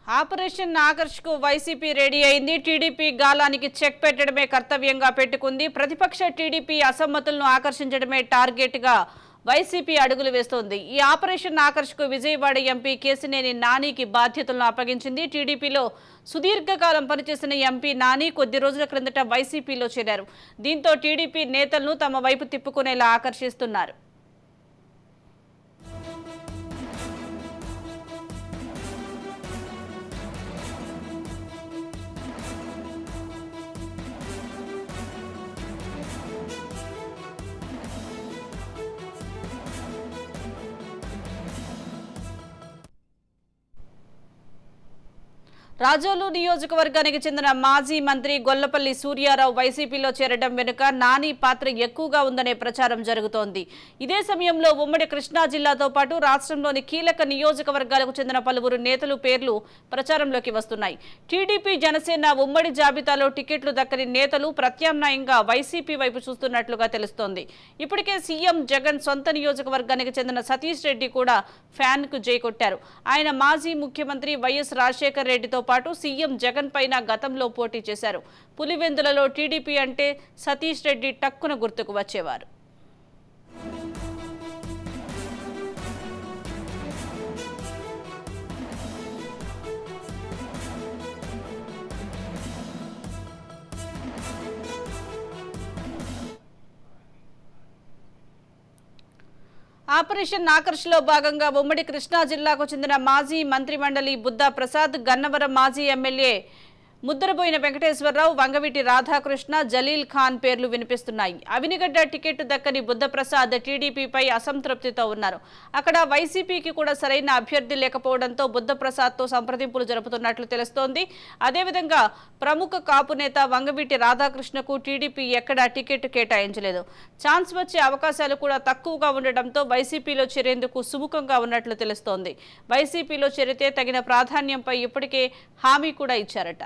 operation ఆకర్ష్కు YCP ready అయింది TDP గాలానికి చెక్ పెట్టడమే కర్తవ్యంగా పెట్టుకుంది ప్రతిపక్ష టీడీపీ అసమ్మతులను ఆకర్షించడమే టార్గెట్గా వైసీపీ అడుగులు వేస్తోంది ఈ ఆపరేషన్ ఆకర్ష్కు విజయవాడ ఎంపీ కేసినేని నానికి బాధ్యతలను అప్పగించింది టీడీపీలో సుదీర్ఘకాలం పనిచేసిన ఎంపీ నాని కొద్ది రోజుల క్రిందట వైసీపీలో చేరారు దీంతో టీడీపీ నేతలను తమ వైపు తిప్పుకునేలా ఆకర్షిస్తున్నారు రాజోలు నియోజకవర్గానికి చెందిన మాజీ మంత్రి గొల్లపల్లి సూర్యారావు వైసీపీలో చేరడం వెనుక నాని పాత్ర ఎక్కువగా ఉందనే ప్రచారం జరుగుతోంది ఇదే సమయంలో ఉమ్మడి కృష్ణా జిల్లాతో పాటు రాష్ట్రంలోని కీలక నియోజకవర్గాలకు చెందిన పలువురు నేతలు పేర్లు ప్రచారంలోకి వస్తున్నాయి టీడీపీ జనసేన ఉమ్మడి జాబితాలో టికెట్లు దక్కని నేతలు ప్రత్యామ్నాయంగా వైసీపీ వైపు చూస్తున్నట్లుగా తెలుస్తోంది ఇప్పటికే సీఎం జగన్ సొంత నియోజకవర్గానికి చెందిన సతీష్ రెడ్డి కూడా ఫ్యాన్ కు జై కొట్టారు ఆయన మాజీ ముఖ్యమంత్రి వైఎస్ రాజశేఖర్ రెడ్డితో పాటు సీఎం జగన్ పైన గతంలో పోటీ చేశారు పులివెందులలో టీడీపీ అంటే సతీష్ రెడ్డి టక్కున గుర్తుకు వచ్చేవారు ఆపరేషన్ ఆకర్ష్లో భాగంగా ఉమ్మడి కృష్ణా జిల్లాకు చెందిన మాజీ మంత్రిమండలి బుద్ధా ప్రసాద్ గన్నవరం మాజీ ఎమ్మెల్యే ముద్దరబోయిన వెంకటేశ్వరరావు వంగవీటి రాధాకృష్ణ జలీల్ ఖాన్ పేర్లు వినిపిస్తున్నాయి అవినిగడ్డ టికెట్ దక్కని బుద్ధప్రసాద్ టీడీపీపై అసంతృప్తితో ఉన్నారు అక్కడ వైసీపీకి కూడా సరైన అభ్యర్థి లేకపోవడంతో బుద్ధప్రసాద్తో సంప్రదింపులు జరుపుతున్నట్లు తెలుస్తోంది అదేవిధంగా ప్రముఖ కాపు నేత వంగవీటి రాధాకృష్ణకు టీడీపీ ఎక్కడా టికెట్ కేటాయించలేదు ఛాన్స్ వచ్చే అవకాశాలు కూడా తక్కువగా ఉండడంతో వైసీపీలో చేరేందుకు సుముఖంగా ఉన్నట్లు తెలుస్తోంది వైసీపీలో చేరితే తగిన ప్రాధాన్యంపై ఇప్పటికే హామీ కూడా ఇచ్చారట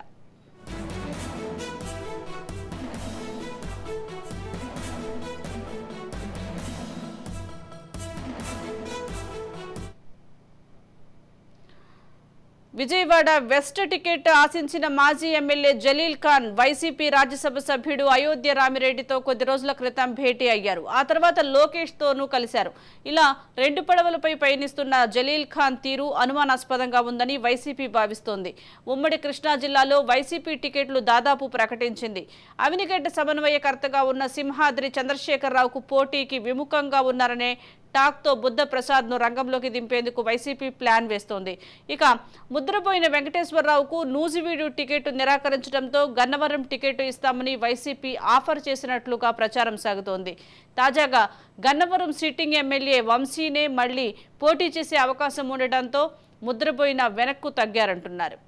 విజయవాడ వెస్ట్ టికెట్ ఆశించిన మాజీ ఎమ్మెల్యే జలీల్ ఖాన్ వైసీపీ రాజ్యసభ సభ్యుడు అయోధ్య రామిరెడ్డితో కొద్ది రోజుల క్రితం భేటీ అయ్యారు ఆ తర్వాత లోకేష్ తోనూ కలిశారు ఇలా రెండు పడవలపై పయనిస్తున్న జలీల్ ఖాన్ తీరు అనుమానాస్పదంగా ఉందని వైసీపీ భావిస్తోంది ఉమ్మడి కృష్ణా జిల్లాలో వైసీపీ టికెట్లు దాదాపు ప్రకటించింది అవినిగడ్డ సమన్వయకర్తగా ఉన్న సింహాద్రి చంద్రశేఖరరావుకు పోటీకి విముఖంగా ఉన్నారనే టాక్తో బుద్ధ ప్రసాద్ను రంగంలోకి దింపేందుకు వైసీపీ ప్లాన్ వేస్తోంది ఇక ముద్రపోయిన వెంకటేశ్వరరావుకు నూజివీడు టికెట్ నిరాకరించడంతో గన్నవరం టికెట్ ఇస్తామని వైసీపీ ఆఫర్ చేసినట్లుగా ప్రచారం సాగుతోంది తాజాగా గన్నవరం సిట్టింగ్ ఎమ్మెల్యే వంశీనే మళ్లీ పోటీ చేసే అవకాశం ఉండటంతో ముద్రపోయిన వెనక్కు తగ్గారంటున్నారు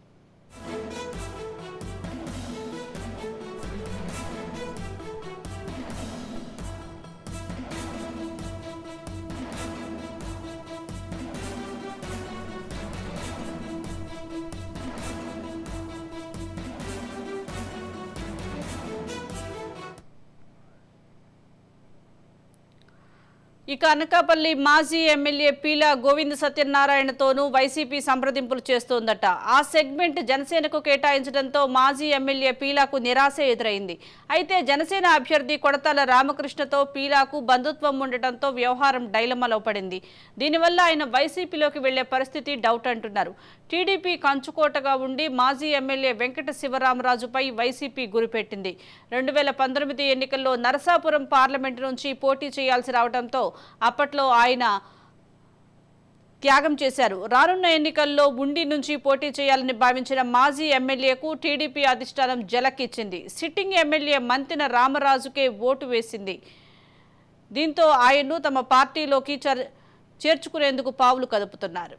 ఇక అనకాపల్లి మాజీ ఎమ్మెల్యే పీలా గోవింద సత్యనారాయణతోనూ వైసీపీ సంప్రదింపులు చేస్తోందట ఆ సెగ్మెంట్ జనసేనకు కేటాయించడంతో మాజీ ఎమ్మెల్యే పీలాకు నిరాశ ఎదురైంది అయితే జనసేన అభ్యర్థి కొడతాల రామకృష్ణతో పీలాకు బంధుత్వం ఉండటంతో వ్యవహారం డైలమాలో పడింది దీనివల్ల ఆయన వైసీపీలోకి వెళ్లే పరిస్థితి డౌట్ అంటున్నారు టీడీపీ కంచుకోటగా ఉండి మాజీ ఎమ్మెల్యే వెంకట శివరామరాజుపై వైసీపీ గురిపెట్టింది రెండు వేల పంతొమ్మిది ఎన్నికల్లో నరసాపురం పార్లమెంటు నుంచి పోటీ చేయాల్సి రావడంతో అప్పట్లో ఆయన త్యాగం చేశారు రానున్న ఎన్నికల్లో ఉండి నుంచి పోటీ చేయాలని భావించిన మాజీ ఎమ్మెల్యేకు టీడీపీ అధిష్టానం జలకిచ్చింది సిట్టింగ్ ఎమ్మెల్యే మంతిన రామరాజుకే ఓటు వేసింది దీంతో ఆయన్ను తమ పార్టీలోకి చర్- చేర్చుకునేందుకు పావులు కదుపుతున్నారు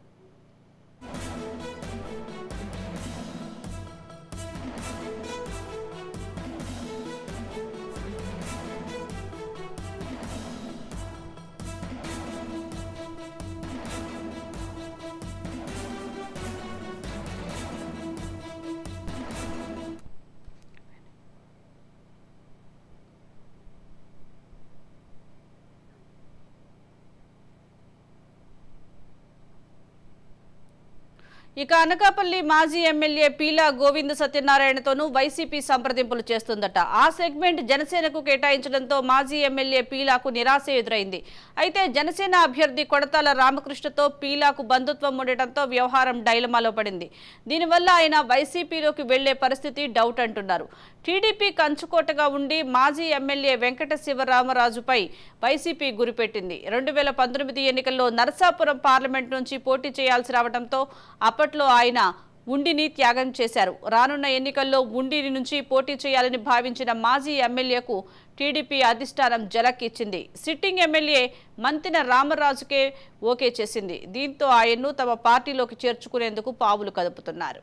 ఇక అనకాపల్లి మాజీ ఎమ్మెల్యే పీలా గోవింద సత్యనారాయణతోనూ వైసీపీ సంప్రదింపులు చేస్తుందట ఆ సెగ్మెంట్ జనసేనకు కేటాయించడంతో మాజీ ఎమ్మెల్యే పీలాకు నిరాశ ఎదురైంది అయితే జనసేన అభ్యర్థి కొడతాల రామకృష్ణతో పీలాకు బంధుత్వం ఉండటంతో వ్యవహారం డైలమాలో పడింది దీనివల్ల ఆయన వైసీపీలోకి వెళ్లే పరిస్థితి డౌట్ అంటున్నారు టీడీపీ కంచుకోటగా ఉండి మాజీ ఎమ్మెల్యే వెంకట శివరామరాజుపై వైసీపీ గురిపెట్టింది రెండు వేల పంతొమ్మిది ఎన్నికల్లో నరసాపురం పార్లమెంట్ నుంచి పోటీ చేయాల్సి రావడంతో అప్పట్లో ఆయన ఉండిని త్యాగం చేశారు రానున్న ఎన్నికల్లో ఉండిని నుంచి పోటీ చేయాలని భావించిన మాజీ ఎమ్మెల్యేకు టీడీపీ అధిష్టానం జలక్ ఇచ్చింది సిట్టింగ్ ఎమ్మెల్యే మంతిన రామరాజుకే ఓకే చేసింది దీంతో ఆయన్ను తమ పార్టీలోకి చేర్చుకునేందుకు పావులు కదుపుతున్నారు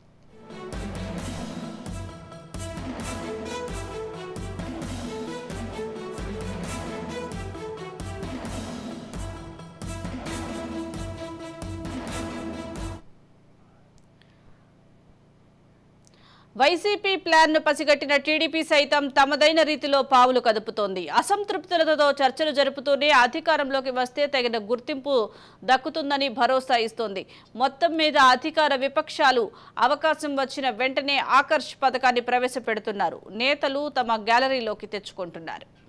వైసీపీ ప్లాన్ను పసిగట్టిన టీడీపీ సైతం తమదైన రీతిలో పావులు కదుపుతోంది అసంతృప్తులతో చర్చలు జరుపుతూనే అధికారంలోకి వస్తే తగిన గుర్తింపు దక్కుతుందని భరోసా ఇస్తోంది మొత్తం మీద అధికార విపక్షాలు అవకాశం వచ్చిన వెంటనే ఆకర్ష్ పథకాన్ని ప్రవేశపెడుతున్నారు నేతలు తమ గ్యాలరీలోకి తెచ్చుకుంటున్నారు